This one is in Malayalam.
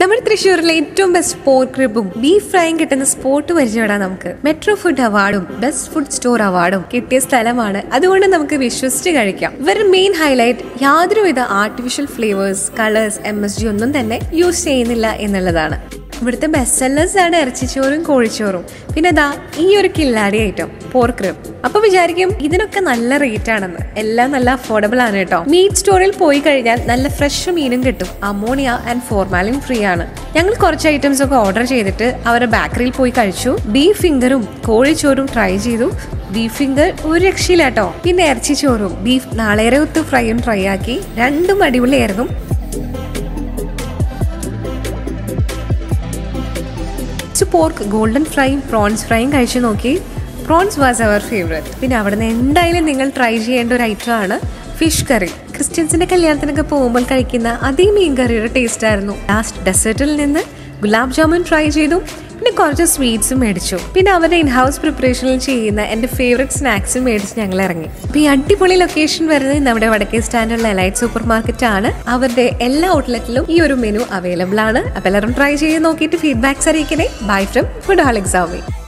നമ്മുടെ തൃശ്ശൂരിലെ ഏറ്റവും ബെസ്റ്റ് പോർക്ക് റിബും ബീഫ് ഫ്രൈയും കിട്ടുന്ന സ്പോട്ട് പരിചയപ്പെടാം നമുക്ക് മെട്രോ ഫുഡ് അവാർഡും ബെസ്റ്റ് ഫുഡ് സ്റ്റോർ അവാർഡും കിട്ടിയ സ്ഥലമാണ് അതുകൊണ്ട് നമുക്ക് വിശ്വസിച്ച് കഴിക്കാം ഇവരുടെ മെയിൻ ഹൈലൈറ്റ് യാതൊരുവിധ artificial flavours colours M S G ഒന്നും തന്നെ യൂസ് ചെയ്യുന്നില്ല എന്നുള്ളതാണ് ഇവിടുത്തെ ബെസ്റ്റ് സെല്ലേഴ്സ് ആണ് ഇറച്ചിച്ചോറും കോഴിച്ചോറും പിന്നെ ദാ ഈ ഒരു കില്ലാടി ഐറ്റം പോർക്ക് റിബ് അപ്പൊ വിചാരിക്കും ഇതിനൊക്കെ നല്ല റേറ്റ് ആണെന്ന് എല്ലാം നല്ല അഫോർഡബിൾ ആണ് കേട്ടോ മീറ്റ് സ്റ്റോറിൽ പോയി കഴിഞ്ഞാൽ നല്ല ഫ്രഷ് മീനും കിട്ടും അമോണിയ ആൻഡ് ഫോർമാലിൻ ഫ്രീ ആണ് ഞങ്ങൾ കുറച്ച് ഐറ്റംസ് ഒക്കെ ഓർഡർ ചെയ്തിട്ട് അവരുടെ ബേക്കറിയിൽ പോയി കഴിച്ചു ബീഫ് ഫിംഗറും കോഴിച്ചോറും ട്രൈ ചെയ്തു ബീഫ് ഫിംഗർ ഒരു രക്ഷയില്ല കേട്ടോ പിന്നെ ഇറച്ചി ചോറും ബീഫ് നാളേറെ ഒത്ത് ഫ്രൈയും ട്രൈ ആക്കി രണ്ടും അടിപൊളിയായിരുന്നു പോർക്ക് ഗോൾഡൻ ഫ്രൈയും പ്രോൺസ് ഫ്രൈയും കഴിച്ചു നോക്കി പ്രോൺസ് വാസ് അവർ ഫേവറേറ്റ് പിന്നെ അവിടുന്ന് എന്തായാലും നിങ്ങൾ ട്രൈ ചെയ്യേണ്ട ഒരു ഐറ്റം ആണ് ഫിഷ് കറി ക്രിസ്ത്യൻസിന്റെ കല്യാണത്തിനൊക്കെ പോകുമ്പോൾ കഴിക്കുന്ന അതേ മീൻ കറിയുടെ ടേസ്റ്റ് ആയിരുന്നു ലാസ്റ്റ് ഡെസേർട്ടിൽ നിന്ന് ഗുലാബ് ജാമുൻ ട്രൈ ചെയ്തു പിന്നെ കുറച്ച് സ്വീറ്റ്സും മേടിച്ചു പിന്നെ അവരുടെ ഇൻ ഹൗസ് പ്രിപ്പറേഷനിൽ ചെയ്യുന്ന എൻ്റെ ഫേവറേറ്റ് സ്നാക്സും മേടിച്ച് ഞങ്ങൾ ഇറങ്ങി അപ്പോൾ ഈ അടിപൊളി ലൊക്കേഷൻ വരുന്നത് നമ്മുടെ വടക്കേ സ്റ്റാൻഡുള്ള എലൈറ്റ് സൂപ്പർ മാർക്കറ്റ് ആണ് അവരുടെ എല്ലാ ഔട്ട്ലെറ്റിലും ഈ ഒരു മെനു അവൈലബിൾ ആണ് അപ്പോൾ എല്ലാവരും ട്രൈ ചെയ്ത് നോക്കിയിട്ട് ഫീഡ്ബാക്സ് അറിയിക്കണേ bye from food holics Ave